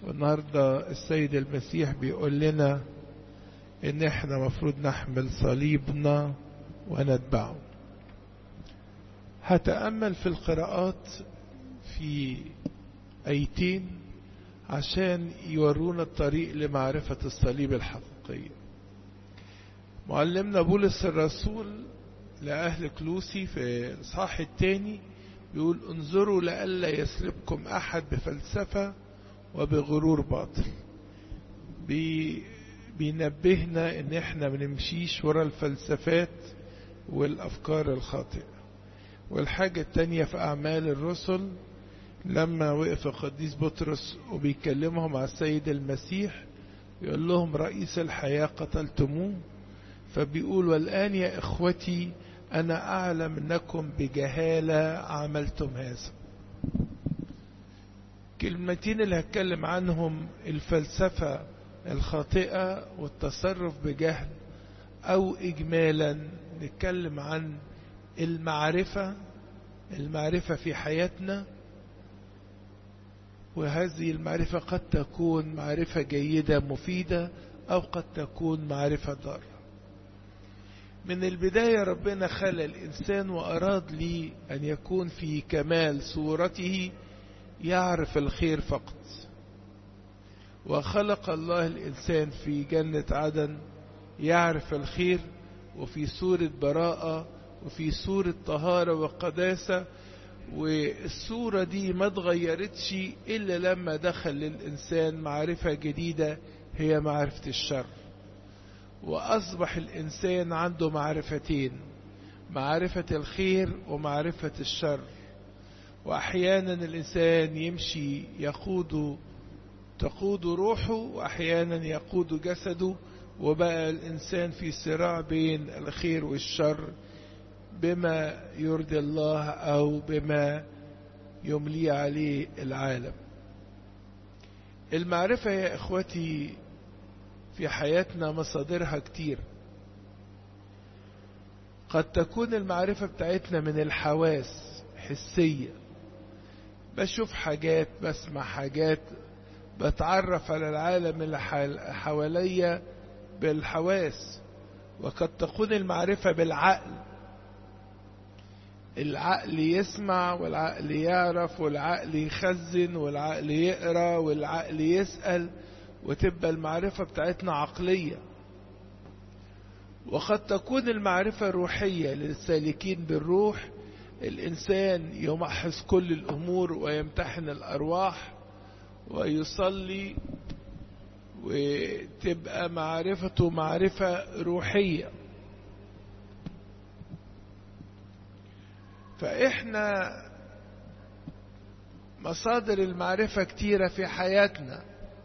والنهاردة السيد المسيح بيقول لنا ان احنا مفروض نحمل صليبنا ونتبعه هتأمل في القراءات في ايتين عشان يورونا الطريق لمعرفة الصليب الحقيقية معلمنا بولس الرسول لأهل كلوسي في الإصحاح الثاني بيقول انظروا لئلا يسلبكم أحد بفلسفة وبغرور باطل بي بينبهنا ان احنا منمشيش ورا الفلسفات والافكار الخاطئة والحاجة التانية في اعمال الرسل لما وقف القديس بطرس وبيكلمهم مع السيد المسيح يقول لهم رئيس الحياة قتلتموه فبيقول والآن يا إخوتي أنا أعلم أنكم بجهالة عملتم هذا كلمتين اللي هتكلم عنهم الفلسفة الخاطئة والتصرف بجهل أو إجمالا نتكلم عن المعرفة المعرفة في حياتنا وهذه المعرفة قد تكون معرفة جيدة مفيدة أو قد تكون معرفة ضارة من البداية ربنا خلى الإنسان وأراد لي أن يكون في كمال صورته يعرف الخير فقط وخلق الله الإنسان في جنة عدن يعرف الخير وفي صورة براءة وفي صورة طهارة وقداسة والصورة دي ما اتغيرتش إلا لما دخل للإنسان معرفة جديدة هي معرفة الشر وأصبح الإنسان عنده معرفتين معرفة الخير ومعرفة الشر وأحيانا الإنسان يمشي يقود تقود روحه وأحيانا يقود جسده وبقى الإنسان في صراع بين الخير والشر بما يرضي الله أو بما يملي عليه العالم المعرفة يا إخوتي في حياتنا مصادرها كتير قد تكون المعرفة بتاعتنا من الحواس حسية بشوف حاجات بسمع حاجات بتعرف على العالم اللي حواليا بالحواس وقد تكون المعرفة بالعقل العقل يسمع والعقل يعرف والعقل يخزن والعقل يقرا والعقل يسأل وتبقى المعرفة بتاعتنا عقلية وقد تكون المعرفة روحية للسالكين بالروح الإنسان يمحص كل الأمور ويمتحن الأرواح ويصلي وتبقى معرفته معرفة روحية فإحنا مصادر المعرفة كتيرة في حياتنا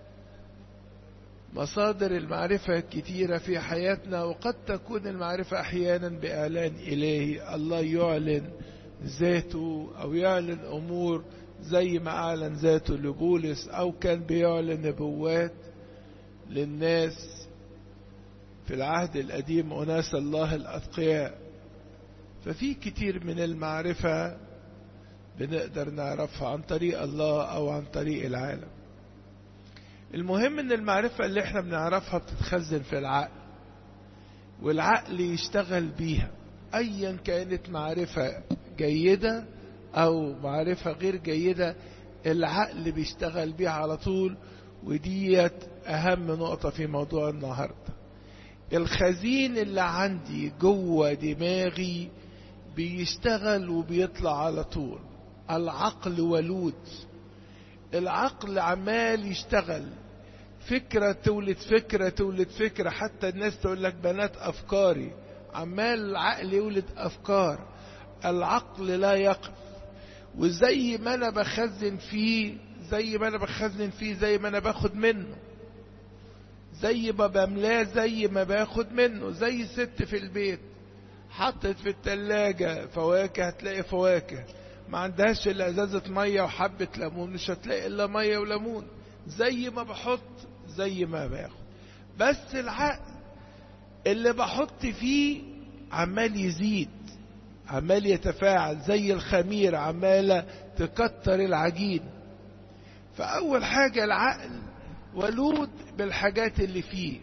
مصادر المعرفة كتيرة في حياتنا وقد تكون المعرفة أحيانا بإعلان إلهي الله يعلن ذاته أو يعلن أمور زي ما أعلن ذاته لبولس أو كان بيعلن نبوات للناس في العهد القديم أناس الله الأتقياء ففي كتير من المعرفة بنقدر نعرفها عن طريق الله أو عن طريق العالم المهم ان المعرفة اللي احنا بنعرفها بتتخزن في العقل والعقل يشتغل بيها ايا كانت معرفة جيدة او معرفة غير جيدة العقل بيشتغل بيها على طول وديت اهم نقطة في موضوع النهاردة الخزين اللي عندي جوه دماغي بيشتغل وبيطلع على طول العقل ولود العقل عمال يشتغل فكرة تولد فكرة تولد فكرة حتى الناس تقول لك بنات أفكاري عمال العقل يولد أفكار العقل لا يقف وزي ما أنا بخزن فيه زي ما أنا بخزن فيه زي ما أنا باخد منه زي ما بملاه زي ما باخد منه زي ست في البيت حطت في التلاجة فواكه هتلاقي فواكه ما عندهاش الا ازازة مية وحبة ليمون مش هتلاقي الا مية وليمون زي ما بحط زي ما باخد بس العقل اللي بحط فيه عمال يزيد عمال يتفاعل زي الخميرة عمالة تكتر العجين فأول حاجة العقل ولود بالحاجات اللي فيه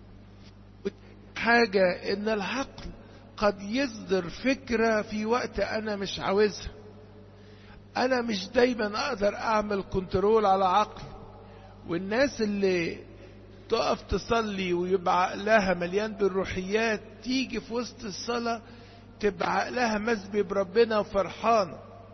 حاجة ان العقل قد يصدر فكرة في وقت انا مش عاوزها انا مش دايما اقدر اعمل كنترول على عقلي والناس اللي تقف تصلي ويبقى عقلها مليان بالروحيات تيجي في وسط الصلاة تبقى عقلها مسبي بربنا وفرحانة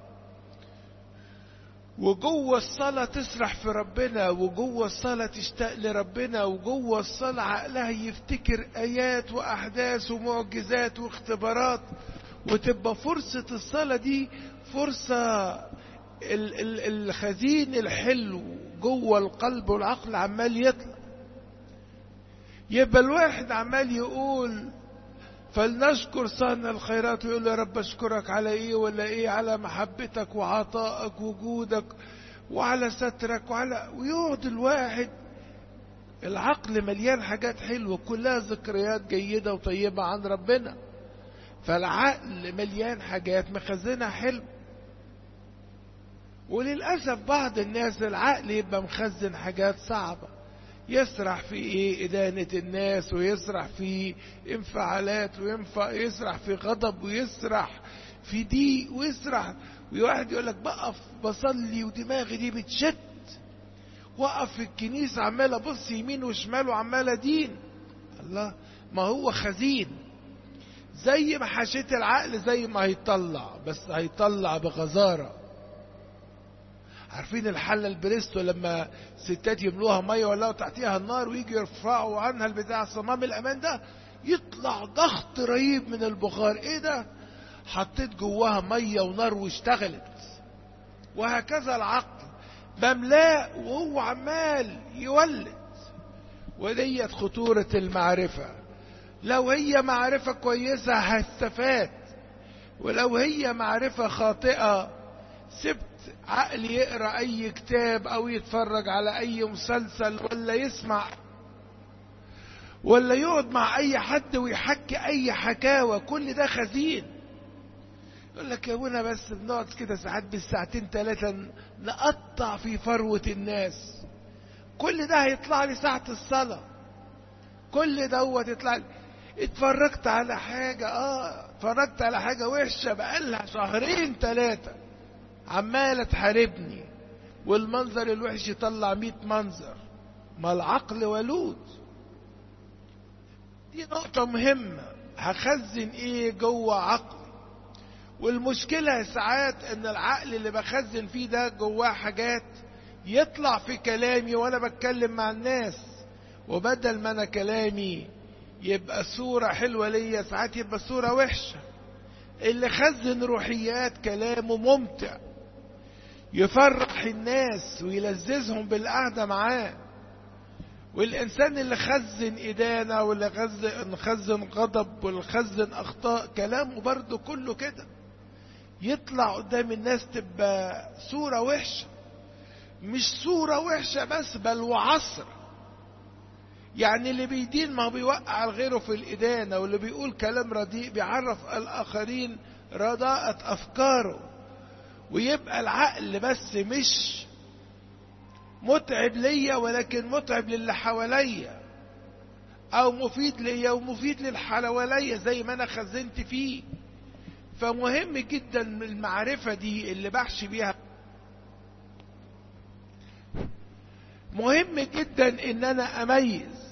وجوه الصلاة تسرح في ربنا وجوه الصلاة تشتاق لربنا وجوه الصلاة عقلها يفتكر آيات وأحداث ومعجزات واختبارات وتبقى فرصة الصلاة دي فرصة ال- ال- الخزين الحلو جوه القلب والعقل عمال يطلع يبقى الواحد عمال يقول فلنشكر صانع الخيرات ويقول يا رب اشكرك على ايه ولا ايه على محبتك وعطائك وجودك وعلى سترك وعلى ويقعد الواحد العقل مليان حاجات حلوة كلها ذكريات جيدة وطيبة عن ربنا فالعقل مليان حاجات مخزنها حلو وللأسف بعض الناس العقل يبقى مخزن حاجات صعبة يسرح في ايه إدانة الناس ويسرح في انفعالات وينفع يسرح في غضب ويسرح في ضيق ويسرح وواحد يقول لك بقف بصلي ودماغي دي بتشت وقف في الكنيسة عمال ابص يمين وشمال وعمال ادين الله ما هو خزين زي ما حشيت العقل زي ما هيطلع بس هيطلع بغزاره عارفين الحله البريستو لما ستات يملوها ميه ولا تحتيها النار ويجي يرفعوا عنها البتاع صمام الامان ده يطلع ضغط رهيب من البخار ايه ده حطيت جواها ميه ونار واشتغلت وهكذا العقل بملاه وهو عمال يولد وديت خطورة المعرفة لو هي معرفة كويسة هستفاد ولو هي معرفة خاطئة سبت عقل يقرا اي كتاب او يتفرج على اي مسلسل ولا يسمع ولا يقعد مع اي حد ويحكي اي حكاوى كل ده خزين يقول لك يا ابونا بس بنقعد كده ساعات بالساعتين ثلاثة نقطع في فروة الناس كل ده هيطلع لي ساعة الصلاة كل دوت يطلع لي اتفرجت على حاجة اه اتفرجت على حاجة وحشة بقالها شهرين ثلاثة عمالة تحاربني والمنظر الوحش يطلع مئة منظر ما العقل ولود دي نقطة مهمة هخزن ايه جوه عقلي والمشكلة ساعات ان العقل اللي بخزن فيه ده جواه حاجات يطلع في كلامي وانا بتكلم مع الناس وبدل ما انا كلامي يبقى صورة حلوة ليا ساعات يبقى صورة وحشة اللي خزن روحيات كلامه ممتع يفرح الناس ويلذذهم بالقعدة معاه والإنسان اللي خزن إدانة واللي خزن خزن غضب واللي خزن أخطاء كلامه برضه كله كده يطلع قدام الناس تبقى صورة وحشة مش صورة وحشة بس بل وعصر يعني اللي بيدين ما هو بيوقع غيره في الإدانة واللي بيقول كلام رديء بيعرف الآخرين رداءة أفكاره ويبقى العقل بس مش متعب ليا ولكن متعب للي حواليا او مفيد ليا ومفيد للي حواليا زي ما انا خزنت فيه فمهم جدا المعرفة دي اللي بحشي بيها مهم جدا ان انا اميز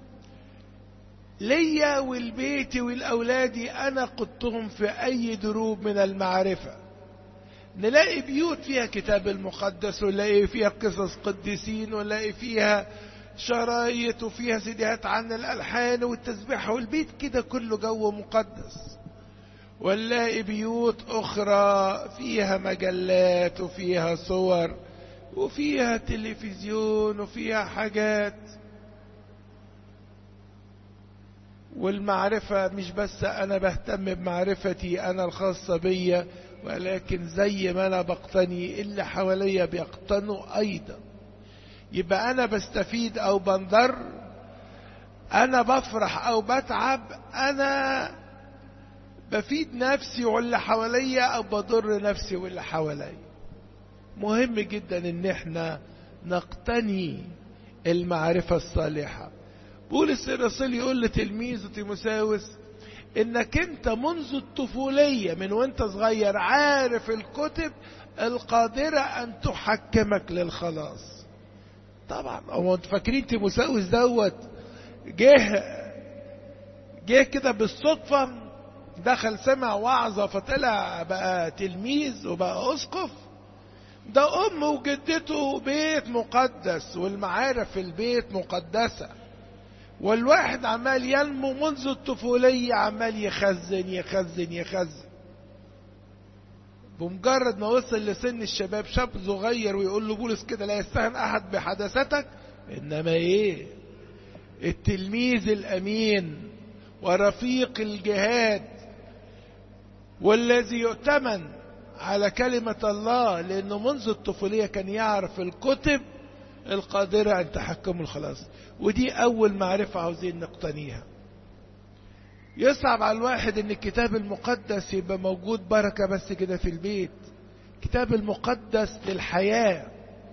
ليا والبيت والاولادي انا قدتهم في اي دروب من المعرفه نلاقي بيوت فيها كتاب المقدس ونلاقي فيها قصص قديسين ونلاقي فيها شرايط وفيها سيديهات عن الألحان والتسبيح والبيت كده كله جو مقدس ونلاقي بيوت أخرى فيها مجلات وفيها صور وفيها تلفزيون وفيها حاجات والمعرفة مش بس أنا بهتم بمعرفتي أنا الخاصة بيا ولكن زي ما أنا بقتني اللي حواليا بيقتنوا أيضا يبقى أنا بستفيد أو بنضر أنا بفرح أو بتعب أنا بفيد نفسي واللي حواليا أو بضر نفسي واللي حواليا مهم جدا إن احنا نقتني المعرفة الصالحة بولس الرسول يقول لتلميذه تيموساوس انك انت منذ الطفولية من وانت صغير عارف الكتب القادرة ان تحكمك للخلاص طبعا هو انتوا فاكرين تيموساوس دوت جه جه كده بالصدفة دخل سمع وعظة فطلع بقى تلميذ وبقى اسقف ده امه وجدته بيت مقدس والمعارف في البيت مقدسة والواحد عمال ينمو منذ الطفولية عمال يخزن يخزن يخزن بمجرد ما وصل لسن الشباب شاب صغير ويقول له بولس كده لا يستهن احد بحدثتك انما ايه التلميذ الامين ورفيق الجهاد والذي يؤتمن على كلمة الله لأنه منذ الطفولية كان يعرف الكتب القادرة أن تحكم الخلاص ودي أول معرفة عاوزين نقتنيها يصعب على الواحد أن الكتاب المقدس يبقى موجود بركة بس كده في البيت كتاب المقدس للحياة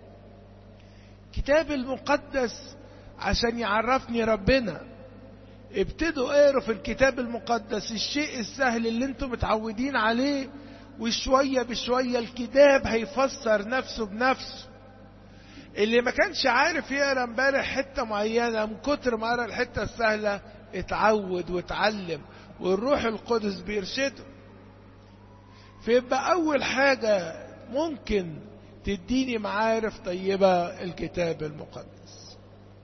كتاب المقدس عشان يعرفني ربنا ابتدوا اقروا في الكتاب المقدس الشيء السهل اللي انتم متعودين عليه وشوية بشوية الكتاب هيفسر نفسه بنفسه اللي ما كانش عارف يقرا امبارح حته معينه من كتر ما قرا الحته السهله اتعود واتعلم والروح القدس بيرشده فيبقى اول حاجه ممكن تديني معارف طيبه الكتاب المقدس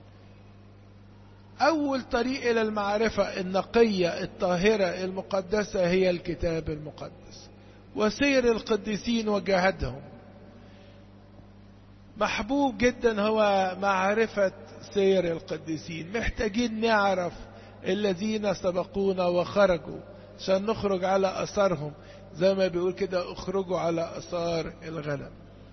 اول طريق الى المعرفه النقيه الطاهره المقدسه هي الكتاب المقدس وسير القديسين وجهادهم محبوب جدا هو معرفة سير القديسين محتاجين نعرف الذين سبقونا وخرجوا عشان نخرج على أثرهم زي ما بيقول كده اخرجوا على أثار الغنم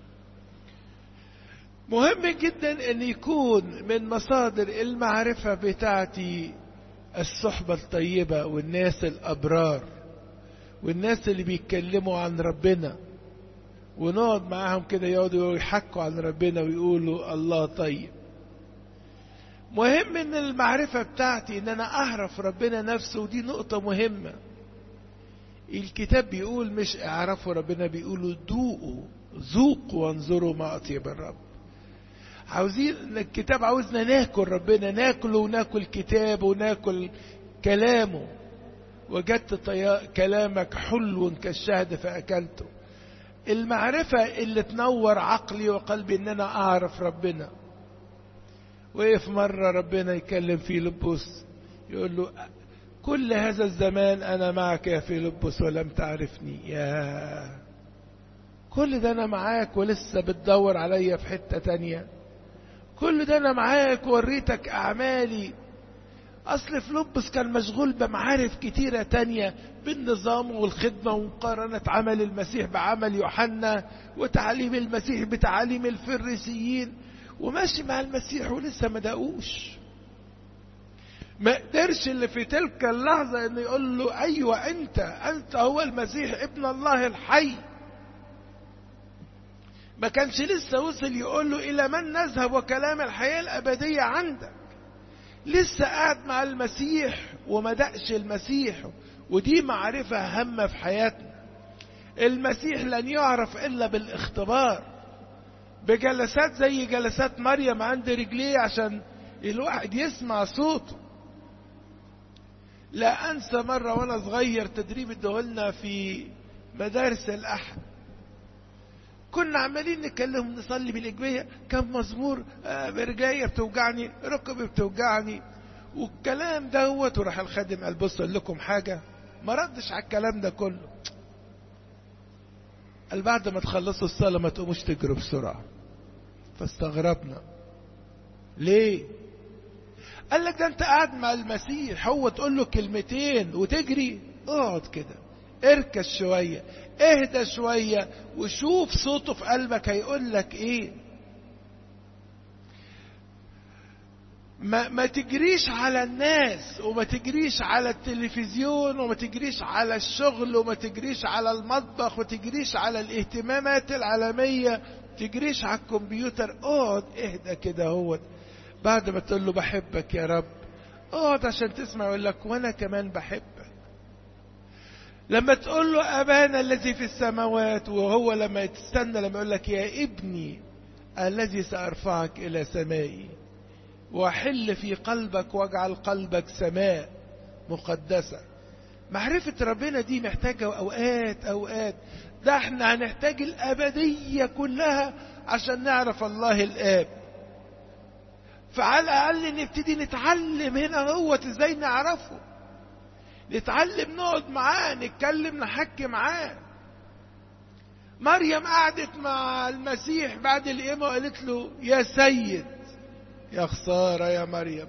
مهم جدا ان يكون من مصادر المعرفة بتاعتي الصحبة الطيبة والناس الأبرار والناس اللي بيتكلموا عن ربنا ونقعد معاهم كده يقعدوا يحكوا عن ربنا ويقولوا الله طيب مهم ان المعرفة بتاعتي ان انا اعرف ربنا نفسه ودي نقطة مهمة الكتاب بيقول مش اعرفوا ربنا بيقولوا ذوقوا ذوقوا وانظروا ما اطيب الرب عاوزين الكتاب عاوزنا ناكل ربنا ناكله وناكل كتابه وناكل كلامه وجدت كلامك حلو كالشهد فأكلته المعرفة اللي تنور عقلي وقلبي ان انا اعرف ربنا وقف مرة ربنا يكلم في لبس يقول له كل هذا الزمان انا معك يا فيلبس ولم تعرفني يا كل ده انا معاك ولسه بتدور عليا في حتة تانية كل ده انا معاك وريتك اعمالي اصل فيلبس كان مشغول بمعارف كتيرة تانية بالنظام والخدمة ومقارنة عمل المسيح بعمل يوحنا وتعليم المسيح بتعاليم الفريسيين وماشي مع المسيح ولسه ما دقوش ما قدرش اللي في تلك اللحظة انه يقول له ايوه انت انت هو المسيح ابن الله الحي ما كانش لسه وصل يقول له الى من نذهب وكلام الحياة الابدية عندك لسه قاعد مع المسيح وما دقش المسيح ودي معرفة هامة في حياتنا المسيح لن يعرف إلا بالاختبار بجلسات زي جلسات مريم عند رجليه عشان الواحد يسمع صوته لا أنسى مرة وأنا صغير تدريب ادهولنا في مدارس الأحد كنا عمالين نتكلم نصلي بالإجبية كم مزمور آه برجاية بتوجعني ركبي بتوجعني والكلام دوت وراح الخادم قال بص اقول لكم حاجة ما ردش على الكلام ده كله قال بعد ما تخلصوا الصلاة ما تقوموش تجروا بسرعة فاستغربنا ليه قال لك ده انت قاعد مع المسيح هو تقول له كلمتين وتجري اقعد كده اركز شوية اهدى شوية وشوف صوته في قلبك هيقول لك ايه ما, ما تجريش على الناس وما تجريش على التلفزيون وما تجريش على الشغل وما تجريش على المطبخ وما تجريش على الاهتمامات العالمية تجريش على الكمبيوتر اقعد اهدى كده هو بعد ما تقول له بحبك يا رب اقعد عشان تسمع يقول لك وانا كمان بحبك لما تقول له ابانا الذي في السماوات وهو لما تستنى لما يقول لك يا ابني الذي سارفعك الى سمائي واحل في قلبك واجعل قلبك سماء مقدسه معرفه ربنا دي محتاجه اوقات اوقات ده احنا هنحتاج الابديه كلها عشان نعرف الله الاب فعلى الاقل نبتدي نتعلم هنا هو ازاي نعرفه نتعلم نقعد معاه نتكلم نحكي معاه مريم قعدت مع المسيح بعد القيامة وقالت له يا سيد يا خسارة يا مريم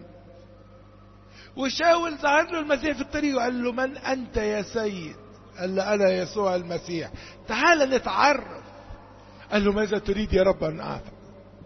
وشاول ظهر له المسيح في الطريق وقال له من أنت يا سيد قال له أنا يسوع المسيح تعال نتعرف قال له ماذا تريد يا رب أن أعرف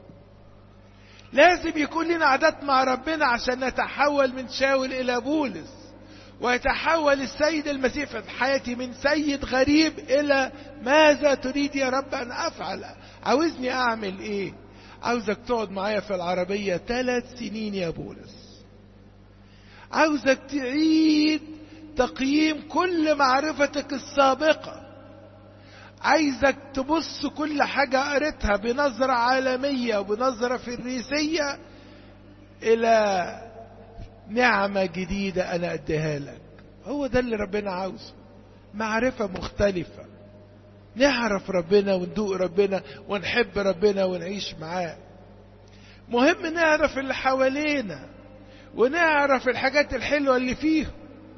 لازم يكون لنا عادات مع ربنا عشان نتحول من شاول إلى بولس ويتحول السيد المسيح في حياتي من سيد غريب إلى ماذا تريد يا رب أن أفعل عاوزني أعمل إيه عاوزك تقعد معايا في العربية ثلاث سنين يا بولس عاوزك تعيد تقييم كل معرفتك السابقة عايزك تبص كل حاجة قريتها بنظرة عالمية وبنظرة فريسية إلى نعمة جديدة أنا أديها لك هو ده اللي ربنا عاوزه معرفة مختلفة نعرف ربنا وندوق ربنا ونحب ربنا ونعيش معاه مهم نعرف اللي حوالينا ونعرف الحاجات الحلوة اللي فيهم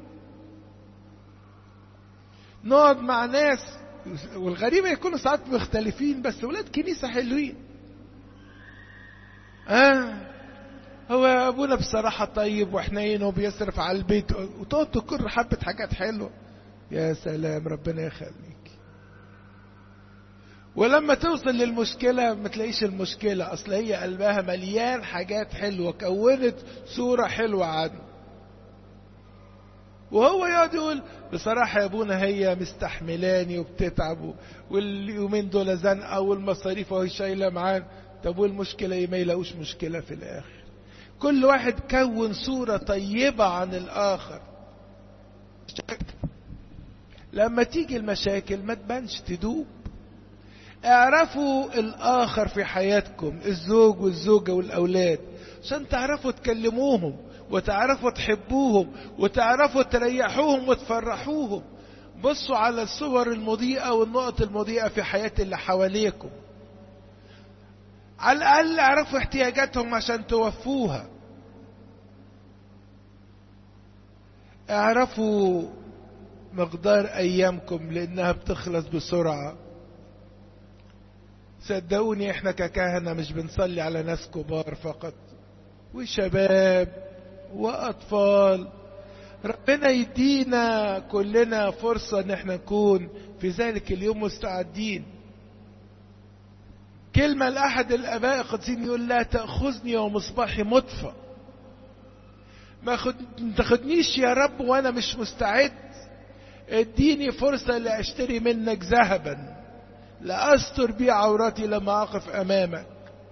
نقعد مع ناس والغريبة يكونوا ساعات مختلفين بس ولاد كنيسة حلوين آه هو ابونا بصراحة طيب وحنين وبيصرف على البيت وتقعد تكر حبة حاجات حلوة يا سلام ربنا يخليك ولما توصل للمشكلة ما تلاقيش المشكلة اصل هي قلبها مليان حاجات حلوة كونت صورة حلوة عنه وهو يقعد يقول بصراحة يا ابونا هي مستحملاني وبتتعب واليومين دول زنقة والمصاريف وهي شايلة معانا طب والمشكلة ايه ما يلاقوش مشكلة في الاخر كل واحد كون صورة طيبة عن الآخر لما تيجي المشاكل ما تبانش تدوب اعرفوا الآخر في حياتكم الزوج والزوجة والأولاد عشان تعرفوا تكلموهم وتعرفوا تحبوهم وتعرفوا تريحوهم وتفرحوهم بصوا على الصور المضيئة والنقط المضيئة في حياة اللي حواليكم على الأقل اعرفوا احتياجاتهم عشان توفوها اعرفوا مقدار أيامكم لأنها بتخلص بسرعة صدقوني احنا ككهنة مش بنصلي على ناس كبار فقط وشباب وأطفال ربنا يدينا كلنا فرصة ان احنا نكون في ذلك اليوم مستعدين كلمة لأحد الآباء القديسين يقول لا تأخذني ومصباحي مطفى ما خد... تاخدنيش يا رب وأنا مش مستعد اديني فرصة لأشتري منك ذهبا لأستر بيه عورتي لما أقف أمامك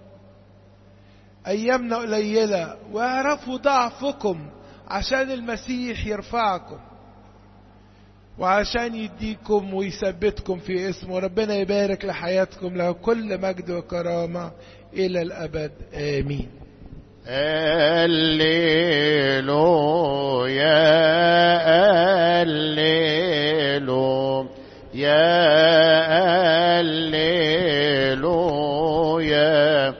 أيامنا قليلة واعرفوا ضعفكم عشان المسيح يرفعكم وعشان يديكم ويثبتكم في اسمه ربنا يبارك لحياتكم له كل مجد وكرامة إلى الأبد آمين الليلو يا الليلو يا الليلو يا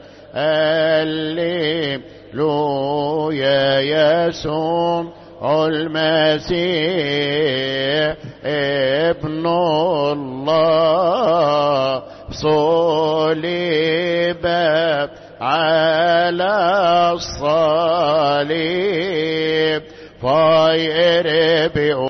الليلو يا يسوع المسيح ابن الله صلب على الصليب فيربئ